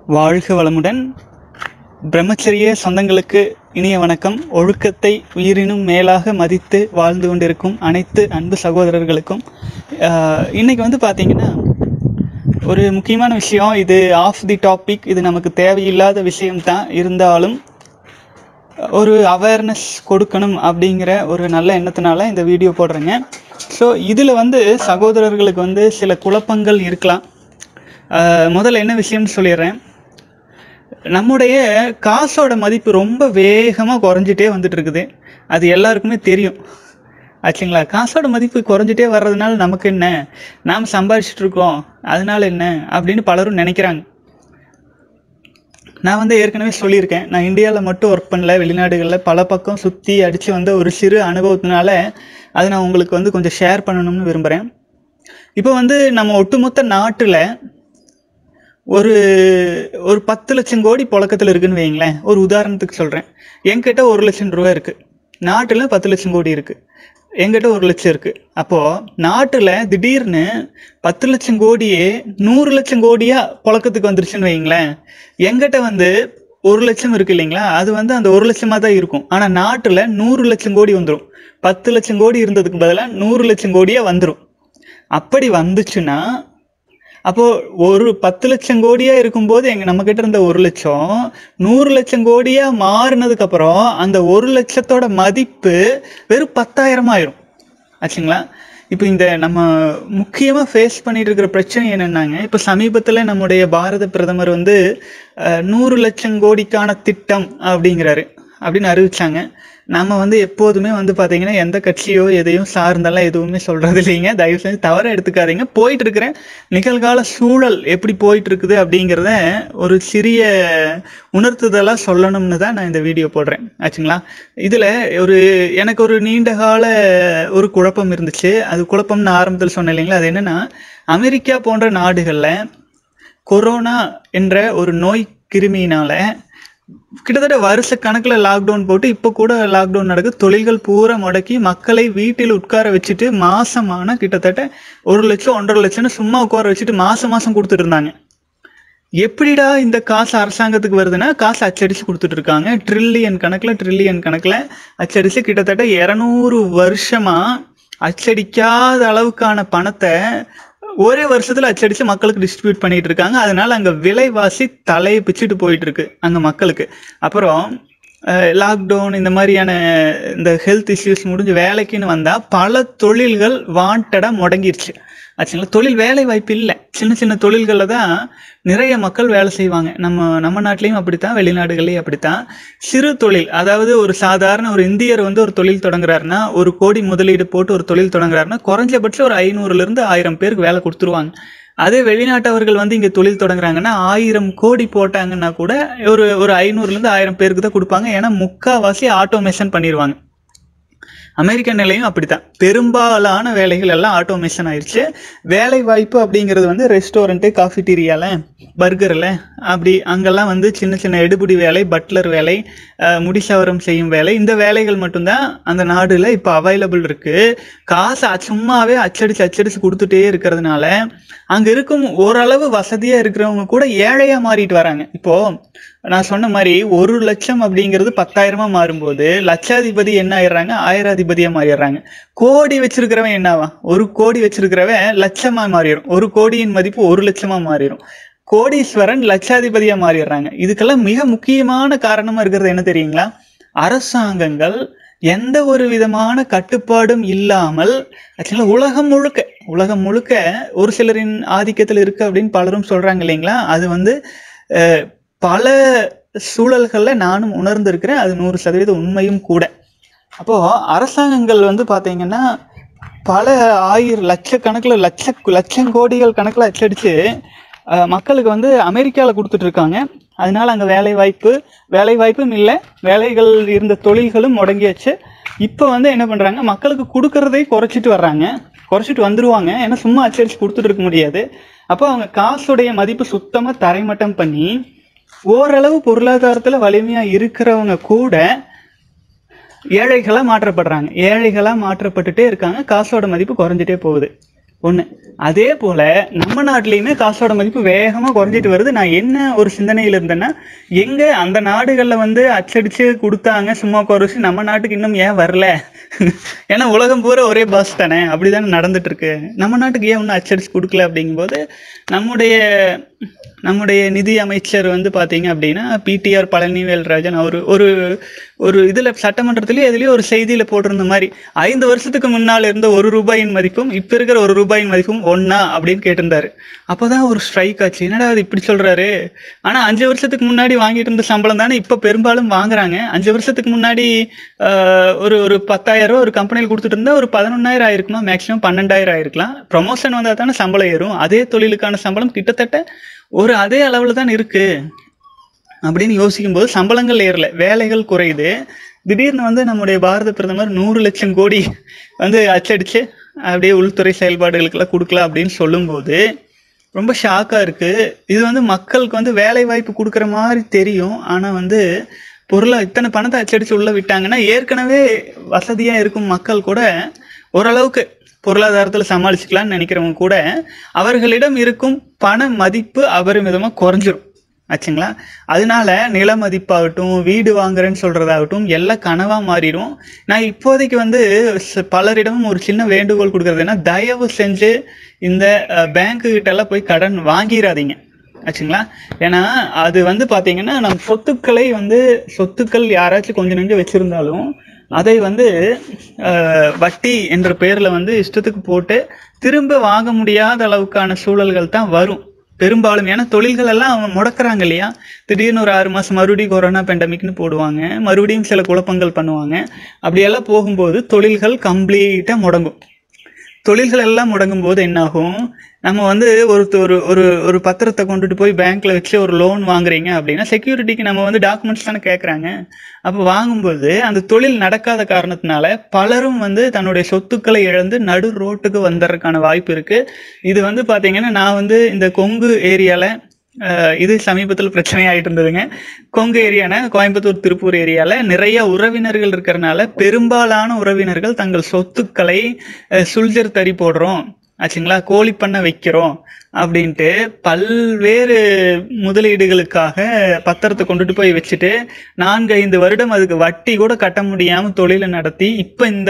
வாழ்க வளமுடன் பிரம்மச்சரிய சொந்தங்களுக்கு இனிய வணக்கம் ஒழுக்கத்தை உயிரினும் மேலாக மதித்து வாழ்ந்து கொண்டிருக்கும் அனைத்து அன்பு சகோதரர்களுக்கும் ஆஹ், இன்னைக்கு வந்து பார்த்தீங்கன்னா ஒரு முக்கியமான விஷயம் இது ஆஃப் தி டாபிக் இது நமக்கு தேவையில்லாத விஷயம்தான் இருந்தாலும் ஒரு அவேர்னஸ் கொடுக்கணும் அப்படிங்கிற ஒரு நல்ல எண்ணத்தினால இந்த வீடியோ போடுறேங்க ஸோ இதில் வந்து சகோதரர்களுக்கு வந்து சில குழப்பங்கள் இருக்கலாம் ஆஹ் முதல்ல என்ன விஷயம்னு சொல்லிடுறேன் நம்முடைய காசோட மதிப்பு ரொம்ப வேகமாக குறைஞ்சிட்டே வந்துட்டு இருக்குது அது எல்லாருக்குமே தெரியும் ஆச்சுங்களா காசோட மதிப்பு குறைஞ்சிட்டே வர்றதுனால நமக்கு என்ன நாம் சம்பாதிச்சுட்டு இருக்கோம் அதனால என்ன அப்படின்னு பலரும் நினைக்கிறாங்க நான் வந்து ஏற்கனவே சொல்லியிருக்கேன் நான் இந்தியாவில் மட்டும் ஒர்க் பண்ணல வெளிநாடுகளில் பல பக்கம் சுற்றி அடித்து வந்த ஒரு சிறு அனுபவத்தினால அதை நான் உங்களுக்கு வந்து கொஞ்சம் ஷேர் பண்ணணும்னு விரும்புகிறேன் இப்போ வந்து நம்ம ஒட்டுமொத்த நாட்டில் ஒரு ஒரு பத்து லட்சம் கோடி புழக்கத்தில் இருக்குன்னு வைங்களேன் ஒரு உதாரணத்துக்கு சொல்கிறேன் என்கிட்ட ஒரு லட்சம் ரூபா இருக்குது நாட்டில் பத்து லட்சம் கோடி இருக்குது என்கிட்ட ஒரு லட்சம் இருக்குது அப்போது நாட்டில் திடீர்னு பத்து லட்சம் கோடியே நூறு லட்சம் கோடியாக புழக்கத்துக்கு வந்துருச்சுன்னு வைங்களேன் என்கிட்ட வந்து ஒரு லட்சம் இருக்கு இல்லைங்களா அது வந்து அந்த ஒரு லட்சமாக தான் இருக்கும் ஆனால் நாட்டில் நூறு லட்சம் கோடி வந்துடும் பத்து லட்சம் கோடி இருந்ததுக்கு பதிலாக நூறு லட்சம் கோடியாக வந்துடும் அப்படி வந்துச்சுன்னா அப்போ ஒரு பத்து லட்சம் கோடியா இருக்கும்போது எங்க நம்ம கிட்ட இருந்த ஒரு லட்சம் நூறு லட்சம் கோடியா மாறினதுக்கு அப்புறம் அந்த ஒரு லட்சத்தோட மதிப்பு வெறும் பத்தாயிரம் ஆயிரும் ஆச்சுங்களா இப்போ இந்த நம்ம முக்கியமாக ஃபேஸ் பண்ணிட்டு இருக்கிற பிரச்சனை என்னென்னாங்க இப்போ சமீபத்தில் நம்முடைய பாரத பிரதமர் வந்து அஹ், நூறு லட்சம் கோடிக்கான திட்டம் அப்படிங்கிறாரு அப்படின்னு அறிவிச்சாங்க நம்ம வந்து எப்போதுமே வந்து பார்த்தீங்கன்னா எந்த கட்சியோ எதையும் சார்ந்தெல்லாம் எதுவுமே சொல்றது இல்லைங்க தயவு செஞ்சு தவற எடுத்துக்காதீங்க போயிட்டு இருக்கிற நிகழ்கால சூழல் எப்படி போயிட்டு இருக்குது அப்படிங்கிறத ஒரு சிறிய உணர்த்துதலாக சொல்லணும்னு தான் நான் இந்த வீடியோ போடுறேன் ஆச்சுங்களா இதில் ஒரு எனக்கு ஒரு நீண்ட கால ஒரு குழப்பம் இருந்துச்சு அது குழப்பம்னு ஆரம்பத்தில் சொன்னேன் இல்லைங்களா அது என்னன்னா அமெரிக்கா போன்ற நாடுகளில் கொரோனா என்ற ஒரு நோய் கிருமியினால கிட்டத்தட்ட வருஷ கணக்கில் லாக்டவுன் போட்டு இப்போ கூட லாக்டவுன் நடக்குது தொழில்கள் பூரா முடக்கி மக்களை வீட்டில் உட்கார வச்சுட்டு மாசமான கிட்டத்தட்ட ஒரு லட்சம் ஒன்றரை லட்சம்னு சும்மா உட்கார வச்சுட்டு மாசம் மாசம் கொடுத்துட்டு இருந்தாங்க எப்படிடா இந்த காசு அரசாங்கத்துக்கு வருதுன்னா காசு அச்சடிச்சு கொடுத்துட்டு இருக்காங்க ட்ரில்லியன் கணக்கில் ட்ரில்லியன் கணக்கில் அச்சடிச்சு கிட்டத்தட்ட இரநூறு வருஷமா அச்சடிக்காத அளவுக்கான பணத்தை ஒரே வருஷத்துல அச்சடிச்சு மக்களுக்கு டிஸ்ட்ரிபியூட் பண்ணிட்டு இருக்காங்க அதனால அங்க விலைவாசி தலையை பிச்சுட்டு போயிட்டு இருக்கு அங்க மக்களுக்கு அப்புறம் லாக்டவுன் இந்த மாதிரியான இந்த ஹெல்த் இஷ்யூஸ் முடிஞ்சு வேலைக்குன்னு வந்தா பல தொழில்கள் வாண்டடா முடங்கிருச்சு ஆச்சுங்களா தொழில் வேலை வாய்ப்பு இல்லை சின்ன சின்ன தொழில்களில் தான் நிறைய மக்கள் வேலை செய்வாங்க நம்ம நம்ம நாட்டிலையும் அப்படித்தான் வெளிநாடுகள்லையும் அப்படித்தான் சிறு தொழில் அதாவது ஒரு சாதாரண ஒரு இந்தியர் வந்து ஒரு தொழில் தொடங்குறாருன்னா ஒரு கோடி முதலீடு போட்டு ஒரு தொழில் தொடங்குறாருன்னா குறைஞ்சபட்சம் ஒரு ஐநூறுல இருந்து ஆயிரம் பேருக்கு வேலை கொடுத்துருவாங்க அதே வெளிநாட்டவர்கள் வந்து இங்க தொழில் தொடங்குறாங்கன்னா ஆயிரம் கோடி போட்டாங்கன்னா கூட ஒரு ஒரு ஐநூறுல இருந்து ஆயிரம் பேருக்கு தான் கொடுப்பாங்க ஏன்னா முக்காவாசி ஆட்டோமேஷன் பண்ணிடுவாங்க அமெரிக்க நிலையும் அப்படித்தான் பெரும்பாலான வேலைகள் எல்லாம் ஆட்டோமேஷன் ஆயிடுச்சு வேலை வாய்ப்பு அப்படிங்கிறது வந்து ரெஸ்டாரண்ட்டு காஃபிட்டீரியால பர்கரில் அப்படி அங்கெல்லாம் வந்து சின்ன சின்ன எடுபிடி வேலை பட்லர் வேலை அஹ், முடிசவரம் செய்யும் வேலை இந்த வேலைகள் மட்டும்தான் அந்த நாடுல இப்போ அவைலபிள் இருக்கு காசு அ- சும்மாவே அச்சடிச்சு அச்சடிச்சு கொடுத்துட்டே இருக்கிறதுனால அங்க இருக்கும் ஓரளவு வசதியா இருக்கிறவங்க கூட ஏழையா மாறிட்டு வராங்க இப்போ நான் சொன்ன மாதிரி ஒரு லட்சம் அப்படிங்கிறது பத்தாயிரமா மாறும்போது லட்சாதிபதி என்ன ஆயிடுறாங்க ஆயிராதிபதியா மாறிடுறாங்க கோடி வச்சிருக்கிறவன் என்னவா ஒரு கோடி வச்சிருக்கிறவன் லட்சமா மாறிடும் ஒரு கோடியின் மதிப்பு ஒரு லட்சமா மாறிடும் கோடீஸ்வரன் லட்சாதிபதியா மாறிடுறாங்க இதுக்கெல்லாம் மிக முக்கியமான காரணமா இருக்கிறது என்ன தெரியுங்களா அரசாங்கங்கள் எந்த ஒரு விதமான கட்டுப்பாடும் இல்லாமல் ஆக்சுவலாக உலகம் முழுக்க உலகம் முழுக்க ஒரு சிலரின் ஆதிக்கத்தில் இருக்கு அப்படின்னு பலரும் சொல்றாங்க இல்லைங்களா அது வந்து அஹ், பல சூழல்களில் நானும் உணர்ந்திருக்கிறேன் அது நூறு சதவீதம் உண்மையும் கூட அப்போ அரசாங்கங்கள் வந்து பாத்தீங்கன்னா பல ஆயிரம் லட்சக்கணக்கில் லட்ச லட்சம் கோடிகள் கணக்கில் அச்சடிச்சு அஹ், மக்களுக்கு வந்து அமெரிக்காவில் கொடுத்துட்டு இருக்காங்க அதனால அங்கே வேலை வாய்ப்பு வேலை வாய்ப்பும் இல்லை வேலைகள் இருந்த தொழில்களும் முடங்கியாச்சு இப்போ வந்து என்ன பண்ணுறாங்க மக்களுக்கு கொடுக்கறதை குறைச்சிட்டு வர்றாங்க குறைச்சிட்டு வந்துருவாங்க ஏன்னா சும்மா அச்சடிச்சு கொடுத்துட்டு இருக்க முடியாது அப்போ அவங்க காசுடைய மதிப்பு சுத்தமாக தரைமட்டம் பண்ணி ஓரளவு பொருளாதாரத்தில் வலிமையாக இருக்கிறவங்க கூட ஏழைகளாக மாற்றப்படுறாங்க ஏழைகளாக மாற்றப்பட்டுட்டே இருக்காங்க காசோட மதிப்பு குறைஞ்சிட்டே போகுது ஒண்ணு அதே போல நம்ம நாட்டிலையுமே காசோட மதிப்பு வேகமா குறைஞ்சிட்டு வருது நான் என்ன ஒரு சிந்தனையில இருந்தேன்னா எங்க அந்த நாடுகள்ல வந்து அச்சடிச்சு கொடுத்தாங்க சும்மா குறைச்சு நம்ம நாட்டுக்கு இன்னும் ஏன் வரல ஏன்னா உலகம் பூரா ஒரே பாஸ் தானே அப்படிதானே நடந்துட்டு இருக்கு நம்ம நாட்டுக்கு ஏன் ஒன்றும் அச்சடிச்சு கொடுக்கல அப்படிங்கும்போது நம்முடைய நம்முடைய நிதி அமைச்சர் வந்து பார்த்தீங்க அப்படின்னா பிடிஆர் பழனிவேல்ராஜன் அவர் ஒரு ஒரு இதில் சட்டமன்றத்திலேயே எதுலேயோ ஒரு செய்தியில் போட்டிருந்த மாதிரி ஐந்து வருஷத்துக்கு முன்னால் இருந்த ஒரு ரூபாயின் மதிப்பும் இப்போ இருக்கிற ஒரு ரூபாயின் மதிப்பும் ஒன்றா அப்படின்னு கேட்டிருந்தாரு அப்போ தான் ஒரு ஸ்ட்ரைக் ஆச்சு என்னடா அது இப்படி சொல்கிறாரு ஆனால் அஞ்சு வருஷத்துக்கு முன்னாடி வாங்கிட்டு இருந்த சம்பளம் தானே இப்போ பெரும்பாலும் வாங்குறாங்க அஞ்சு வருஷத்துக்கு முன்னாடி ஆஹ், ஒரு ஒரு பத்தாயிரம் ரூபா ஒரு கம்பெனியில் கொடுத்துட்டு இருந்தா ஒரு பதினொன்னாயிரம் ஆயிருக்குமா மேக்ஸிமம் பன்னெண்டாயிரம் ஆயிருக்கலாம் ப்ரொமோஷன் வந்தால் தானே சம்பளம் ஏறும் அதே தொழிலுக்கான சம்பளம் கிட்டத்தட்ட ஒரு அதே அளவில் தான் இருக்கு அப்படின்னு யோசிக்கும்போது சம்பளங்கள் ஏறல வேலைகள் குறையுது திடீர்னு வந்து நம்முடைய பாரத பிரதமர் நூறு லட்சம் கோடி வந்து அச்சடிச்சு அப்படியே உள்துறை செயல்பாடுகளுக்கெல்லாம் கொடுக்கலாம் அப்படின்னு சொல்லும்போது ரொம்ப ஷாக்காக இருக்குது இது வந்து மக்களுக்கு வந்து வேலை வாய்ப்பு கொடுக்குற மாதிரி தெரியும் ஆனால் வந்து பொருளை இத்தனை பணத்தை அச்சடிச்சு உள்ளே விட்டாங்கன்னா ஏற்கனவே வசதியாக இருக்கும் மக்கள் கூட ஓரளவுக்கு பொருளாதாரத்தில் சமாளிச்சுக்கலாம்னு நினைக்கிறவங்க கூட அவர்களிடம் இருக்கும் பண மதிப்பு அபரிமிதமாக குறைஞ்சிரும் ஆச்சுங்களா அதனால நில மதிப்பாகட்டும் வீடு வாங்குறேன்னு சொல்றதாகட்டும் எல்லாம் கனவா மாறிடும் நான் இப்போதைக்கு வந்து ச- பலரிடமும் ஒரு சின்ன வேண்டுகோள் கொடுக்கறதுன்னா தயவு செஞ்சு இந்த பேங்க்கு கிட்ட எல்லாம் போய் கடன் வாங்கிடாதீங்க ஆச்சுங்களா ஏன்னா அது வந்து பாத்தீங்கன்னா நம்ம சொத்துக்களை வந்து சொத்துக்கள் யாராச்சும் கொஞ்சம் நெஞ்சம் வச்சிருந்தாலும் அதை வந்து அஹ், வட்டி என்ற பேர்ல வந்து இஷ்டத்துக்கு போட்டு திரும்ப வாங்க முடியாத அளவுக்கான சூழல்கள் தான் வரும் பெரும்பாலும் ஏன்னா தொழில்கள் எல்லாம் அவங்க முடக்குறாங்க இல்லையா திடீர்னு ஒரு ஆறு மாசம் மறுபடியும் கொரோனா பெண்டமிக்னு போடுவாங்க மறுபடியும் சில குழப்பங்கள் பண்ணுவாங்க அப்படியெல்லாம் போகும்போது தொழில்கள் கம்ப்ளீட்டாக முடங்கும் தொழில்கள் எல்லாம் முடங்கும் போது என்னாகும் நம்ம வந்து ஒரு ஒரு ஒரு ஒரு பத்திரத்தை கொண்டுட்டு போய் பேங்க்ல வச்சு ஒரு லோன் வாங்குறீங்க அப்படின்னா செக்யூரிட்டிக்கு நம்ம வந்து டாக்குமெண்ட்ஸ் தானே கேட்குறாங்க அப்போ வாங்கும்போது அந்த தொழில் நடக்காத காரணத்தினால பலரும் வந்து தன்னுடைய சொத்துக்களை இழந்து நடு ரோட்டுக்கு வந்துடுறதுக்கான வாய்ப்பு இருக்கு இது வந்து பாத்தீங்கன்னா நான் வந்து இந்த கொங்கு ஏரியால அஹ், இது சமீபத்தில் பிரச்சனை ஆயிட்டு இருந்ததுங்க கொங்கு ஏரியான கோயம்புத்தூர் திருப்பூர் ஏரியால நிறைய உறவினர்கள் இருக்கிறனால பெரும்பாலான உறவினர்கள் தங்கள் சொத்துக்களை அஹ், சுல்ஜர் தறி போடுறோம் ஆச்சுங்களா கோழி பண்ண வைக்கிறோம் அப்படின்ட்டு பல்வேறு முதலீடுகளுக்காக பத்திரத்தை கொண்டுட்டு போய் வச்சுட்டு நான்கு ஐந்து வருடம் அதுக்கு வட்டி கூட கட்ட முடியாம தொழிலை நடத்தி இப்ப இந்த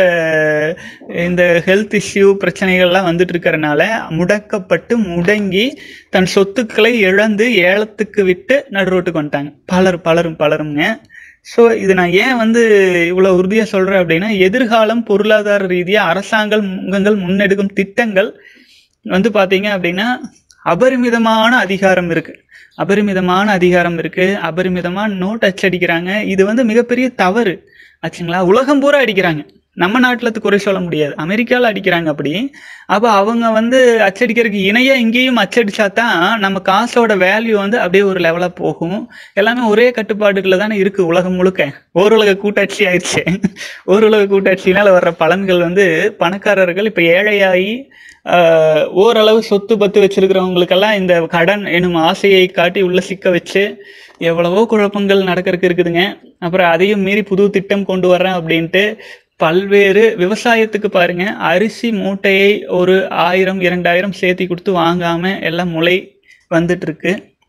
இந்த ஹெல்த் இஷ்யூ பிரச்சனைகள்லாம் வந்துட்டு இருக்கறனால முடக்கப்பட்டு முடங்கி தன் சொத்துக்களை இழந்து ஏலத்துக்கு விட்டு நடுரோட்டுக்கு வந்துட்டாங்க பலர் பலரும் பலருங்க ஸோ இது நான் ஏன் வந்து இவ்வளோ உறுதியாக சொல்கிறேன் அப்படின்னா எதிர்காலம் பொருளாதார ரீதியாக அரசாங்கங்கள் முன்னெடுக்கும் திட்டங்கள் வந்து பார்த்தீங்க அப்படின்னா அபரிமிதமான அதிகாரம் இருக்கு அபரிமிதமான அதிகாரம் இருக்கு அபரிமிதமான நோட் அச்சடிக்கிறாங்க இது வந்து மிகப்பெரிய தவறு ஆச்சுங்களா உலகம் பூரா அடிக்கிறாங்க நம்ம நாட்டில் குறை சொல்ல முடியாது அமெரிக்காவில் அடிக்கிறாங்க அப்படி அப்போ அவங்க வந்து அச்சடிக்கிறதுக்கு இணையாக இங்கேயும் அச்சடிச்சா தான் நம்ம காசோட வேல்யூ வந்து அப்படியே ஒரு லெவலாக போகும் எல்லாமே ஒரே கட்டுப்பாடுகளில் தானே இருக்கு உலகம் முழுக்க ஓருலக கூட்டாட்சி ஆயிடுச்சு ஓருலக கூட்டாட்சியினால வர்ற பலன்கள் வந்து பணக்காரர்கள் இப்போ ஏழையாகி ஆஹ், ஓரளவு சொத்து பத்து வச்சிருக்கிறவங்களுக்கெல்லாம் இந்த கடன் எனும் ஆசையை காட்டி உள்ள சிக்க வச்சு எவ்வளவோ குழப்பங்கள் நடக்கறதுக்கு இருக்குதுங்க அப்புறம் அதையும் மீறி புது திட்டம் கொண்டு வர்றேன் அப்படின்ட்டு பல்வேறு விவசாயத்துக்கு பாருங்க அரிசி மூட்டையை ஒரு ஆயிரம் இரண்டாயிரம் சேர்த்தி கொடுத்து வாங்காம எல்லாம் முளை வந்துட்டு இருக்கு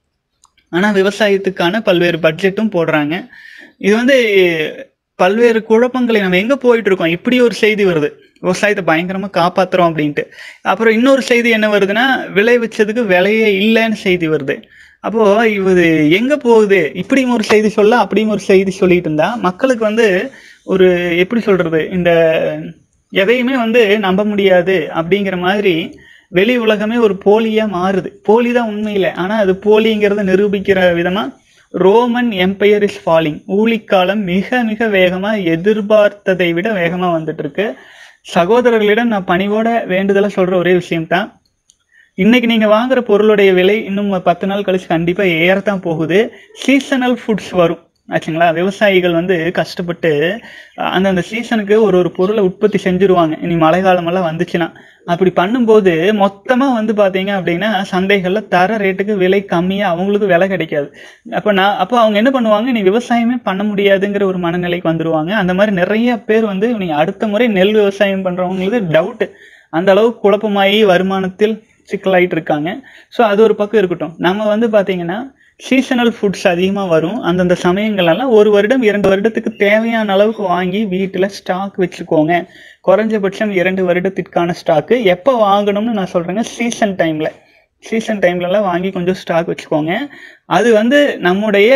ஆனா விவசாயத்துக்கான பல்வேறு பட்ஜெட்டும் போடுறாங்க இது வந்து பல்வேறு குழப்பங்களை நம்ம எங்க போயிட்டு இருக்கோம் இப்படி ஒரு செய்தி வருது விவசாயத்தை பயங்கரமா காப்பாத்துறோம் அப்படின்ட்டு அப்புறம் இன்னொரு செய்தி என்ன வருதுன்னா விளை வச்சதுக்கு விலையே இல்லைன்னு செய்தி வருது அப்போ இது எங்க போகுது இப்படியும் ஒரு செய்தி சொல்ல அப்படியும் ஒரு செய்தி சொல்லிட்டு இருந்தா மக்களுக்கு வந்து ஒரு எப்படி சொல்றது இந்த எதையுமே வந்து நம்ப முடியாது அப்படிங்கிற மாதிரி வெளி உலகமே ஒரு போலியா மாறுது போலி தான் உண்மையில ஆனா அது போலிங்கிறத நிரூபிக்கிற விதமா ரோமன் எம்பையர் இஸ் ஃபாலிங் ஊழிக்காலம் மிக மிக வேகமா எதிர்பார்த்ததை விட வேகமா வந்துட்டு இருக்கு சகோதரர்களிடம் நான் பணிவோட வேண்டுதலா சொல்ற ஒரே விஷயம்தான் இன்னைக்கு நீங்க வாங்குற பொருளுடைய விலை இன்னும் பத்து நாள் கழிச்சு கண்டிப்பா ஏறத்தான் போகுது சீசனல் ஃபுட்ஸ் வரும் ஆச்சுங்களா விவசாயிகள் வந்து கஷ்டப்பட்டு அஹ், அந்தந்த சீசனுக்கு ஒரு ஒரு பொருளை உற்பத்தி செஞ்சுருவாங்க இனி மழை காலமெல்லாம் வந்துச்சுன்னா அப்படி பண்ணும்போது மொத்தமா வந்து பாத்தீங்க அப்படின்னா சந்தைகள்ல தர ரேட்டுக்கு விலை கம்மியா அவங்களுக்கு விலை கிடைக்காது அப்ப நான் அப்போ அவங்க என்ன பண்ணுவாங்க நீ விவசாயமே பண்ண முடியாதுங்கிற ஒரு மனநிலைக்கு வந்துருவாங்க அந்த மாதிரி நிறைய பேர் வந்து நீ அடுத்த முறை நெல் விவசாயம் பண்றவங்களுக்கு டவுட் அந்த அளவுக்கு குழப்பமாகி வருமானத்தில் சிக்கலாயிட்டு இருக்காங்க ஸோ அது ஒரு பக்கம் இருக்கட்டும் நம்ம வந்து பார்த்தீங்கன்னா சீசனல் ஃபுட்ஸ் அதிகமாக வரும் அந்தந்த சமயங்களெல்லாம் ஒரு வருடம் இரண்டு வருடத்துக்கு தேவையான அளவுக்கு வாங்கி வீட்டில் ஸ்டாக் வச்சுக்கோங்க குறைஞ்சபட்சம் இரண்டு வருடத்திற்கான ஸ்டாக்கு எப்போ வாங்கணும்னு நான் சொல்கிறேங்க சீசன் டைமில் சீசன் டைம்லலாம் வாங்கி கொஞ்சம் ஸ்டாக் வச்சுக்கோங்க அது வந்து நம்முடைய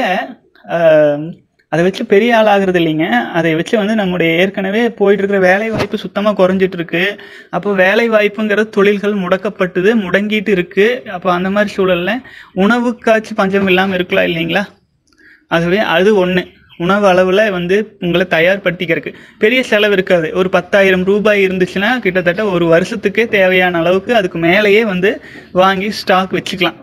ஆஹ், அதை வச்சு பெரிய ஆள் ஆகுறது இல்லைங்க அதை வச்சு வந்து நம்முடைய ஏற்கனவே போயிட்டு இருக்கிற வேலை வாய்ப்பு சுத்தமாக குறைஞ்சிட்டு இருக்கு அப்போ வேலை வாய்ப்புங்கிற தொழில்கள் முடக்கப்பட்டது முடங்கிட்டு இருக்கு அப்போ அந்த மாதிரி சூழல்ல உணவுக்காச்சும் பஞ்சம் இல்லாமல் இருக்கலாம் இல்லைங்களா ஆகவே அது ஒன்று உணவு அளவில் வந்து உங்களை தயார்படுத்திக்கிறதுக்கு பெரிய செலவு இருக்காது ஒரு பத்தாயிரம் ரூபாய் இருந்துச்சுன்னா கிட்டத்தட்ட ஒரு வருஷத்துக்கே தேவையான அளவுக்கு அதுக்கு மேலேயே வந்து வாங்கி ஸ்டாக் வச்சுக்கலாம்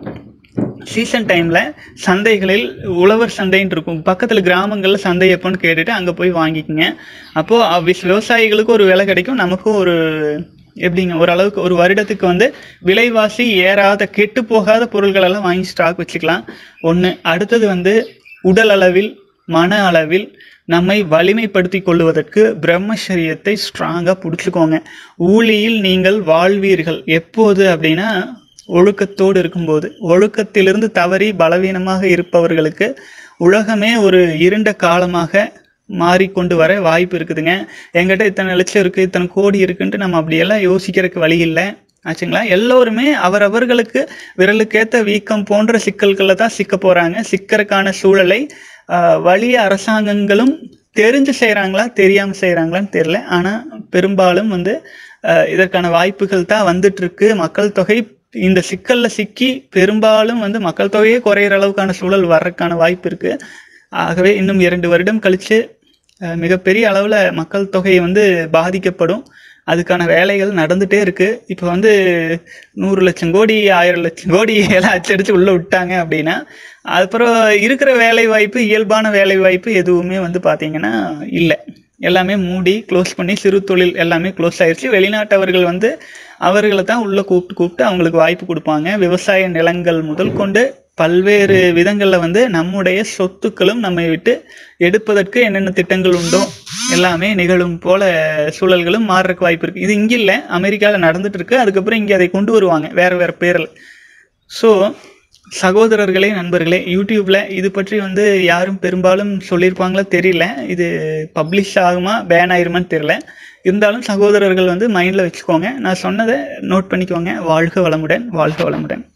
சீசன் டைமில் சந்தைகளில் உழவர் சந்தைன்னு இருக்கும் பக்கத்தில் கிராமங்களில் சந்தை எப்போன்னு கேட்டுட்டு அங்கே போய் வாங்கிக்கோங்க அப்போது obvious விவசாயிகளுக்கு ஒரு விலை கிடைக்கும் நமக்கும் ஒரு எப்படிங்க ஓரளவுக்கு ஒரு வருடத்துக்கு வந்து விலைவாசி ஏறாத கெட்டு போகாத பொருள்கள் எல்லாம் வாங்கி ஸ்டாக் வச்சுக்கலாம் ஒன்று அடுத்தது வந்து உடல் அளவில் மன அளவில் நம்மை வலிமைப்படுத்தி கொள்வதற்கு பிரம்மச்சரியத்தை ஸ்ட்ராங்காக பிடிச்சிக்கோங்க ஊழியில் நீங்கள் வாழ்வீர்கள் எப்போது அப்படின்னா ஒழுக்கத்தோடு இருக்கும்போது ஒழுக்கத்திலிருந்து தவறி பலவீனமாக இருப்பவர்களுக்கு உலகமே ஒரு இருண்ட காலமாக மாறிக்கொண்டு வர வாய்ப்பு இருக்குதுங்க என்கிட்ட இத்தனை லட்சம் இருக்குது இத்தனை கோடி இருக்குன்ட்டு நம்ம அப்படியெல்லாம் யோசிக்கிறதுக்கு வழி இல்லை ஆச்சுங்களா எல்லோருமே அவரவர்களுக்கு விரலுக்கேத்த வீக்கம் போன்ற சிக்கல்களில் தான் சிக்க போகிறாங்க சிக்கறக்கான சூழலை ஆஹ், வலிய அரசாங்கங்களும் தெரிஞ்சு செய்கிறாங்களா தெரியாமல் செய்கிறாங்களான்னு தெரியல ஆனால் பெரும்பாலும் வந்து ஆஹ், இதற்கான வாய்ப்புகள் தான் வந்துட்டு இருக்கு மக்கள் தொகை இந்த சிக்கல்ல சிக்கி பெரும்பாலும் வந்து மக்கள் தொகையே குறையிற அளவுக்கான சூழல் வர்றதுக்கான வாய்ப்பு இருக்கு ஆகவே இன்னும் இரண்டு வருடம் கழிச்சு அஹ், மிகப்பெரிய அளவில் மக்கள் தொகை வந்து பாதிக்கப்படும் அதுக்கான வேலைகள் நடந்துட்டே இருக்கு இப்போ வந்து நூறு லட்சம் கோடி ஆயிரம் லட்சம் கோடி எல்லாம் அச்சடிச்சு உள்ள விட்டாங்க அப்படின்னா அப்புறம் இருக்கிற வேலை வாய்ப்பு இயல்பான வேலை வாய்ப்பு எதுவுமே வந்து பார்த்தீங்கன்னா இல்லை எல்லாமே மூடி க்ளோஸ் பண்ணி சிறு தொழில் எல்லாமே க்ளோஸ் ஆயிடுச்சு வெளிநாட்டவர்கள் வந்து அவர்களை தான் உள்ள கூப்பிட்டு கூப்பிட்டு அவங்களுக்கு வாய்ப்பு கொடுப்பாங்க விவசாய நிலங்கள் முதல் கொண்டு பல்வேறு விதங்களில் வந்து நம்முடைய சொத்துக்களும் நம்மை விட்டு எடுப்பதற்கு என்னென்ன திட்டங்கள் உண்டோ எல்லாமே நிகழும் போல சூழல்களும் மாறுறதுக்கு வாய்ப்பு இருக்கு இது இங்க இல்ல அமெரிக்காவில் நடந்துட்டு இருக்கு அதுக்கப்புறம் இங்கே அதை கொண்டு வருவாங்க வேற வேற பேரில் ஸோ சகோதரர்களே நண்பர்களே யூடியூப்ல இது பற்றி வந்து யாரும் பெரும்பாலும் சொல்லியிருப்பாங்களா தெரியல இது பப்ளிஷ் ஆகுமா பேன் ஆயிருமான்னு தெரியல இருந்தாலும் சகோதரர்கள் வந்து மைண்டில் வச்சுக்கோங்க நான் சொன்னதை நோட் பண்ணிக்கோங்க வாழ்க வளமுடன் வாழ்க வளமுடன்